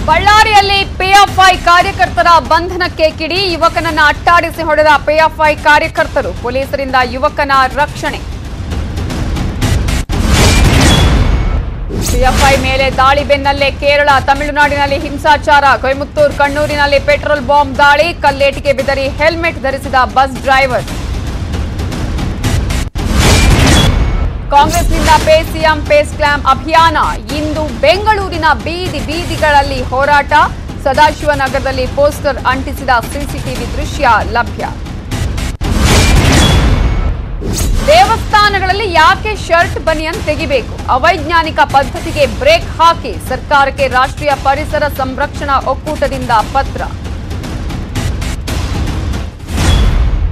ಬಳ್ಳಾರಿಯಲ್ಲಿ ಪಿಎಫ್ಐ ಕಾರ್ಯಕರ್ತರ ಬಂಧನಕ್ಕೆ ಕಿಡಿ ಯುವಕನನ್ನ ಅಟ್ಟಾಡಿಸಿ ಹೊಡೆದ ಪಿಎಫ್ಐ ಕಾರ್ಯಕರ್ತರು ಪೊಲೀಸರಿಂದ ಯುವಕನ ರಕ್ಷಣೆ ಪಿಎಫ್ಐ ಮೇಲೆ ದಾಳಿ ಬೆನ್ನಲ್ಲೇ ಕೇರಳ ತಮಿಳುನಾಡಿನಲ್ಲಿ ಹಿಂಸಾಚಾರ ಕೊಯಮತ್ತೂರು ಕಣ್ಣೂರಿನಲ್ಲಿ ಪೆಟ್ರೋಲ್ ಬಾಂಬ್ ದಾಳಿ ಕಲ್ಲೇಟಿಗೆ ಬೆದರಿ ಹೆಲ್ಮೆಟ್ ಧರಿಸಿದ ಬಸ್ ಡ್ರೈವರ್ ಕಾಂಗ್ರೆಸ್ನಿಂದ ಪೇ ಸಿಎಂ ಪೇ ಸ್ಕ್ಲಾಮ್ ಅಭಿಯಾನ ಇಂದು ಬೆಂಗಳೂರಿನ ಬೀದಿ ಬೀದಿಗಳಲ್ಲಿ ಹೋರಾಟ ಸದಾಶಿವನಗರದಲ್ಲಿ ಪೋಸ್ಟರ್ ಅಂಟಿಸಿದ ಸಿಸಿಟಿವಿ ದೃಶ್ಯ ಲಭ್ಯ ದೇವಸ್ಥಾನಗಳಲ್ಲಿ ಯಾಕೆ ಶರ್ಟ್ ಬನಿಯನ್ ತೆಗಿಬೇಕು ಅವೈಜ್ಞಾನಿಕ ಪದ್ಧತಿಗೆ ಬ್ರೇಕ್ ಹಾಕಿ ಸರ್ಕಾರಕ್ಕೆ ರಾಷ್ಟ್ರೀಯ ಪರಿಸರ ಸಂರಕ್ಷಣಾ ಒಕ್ಕೂಟದಿಂದ ಪತ್ರ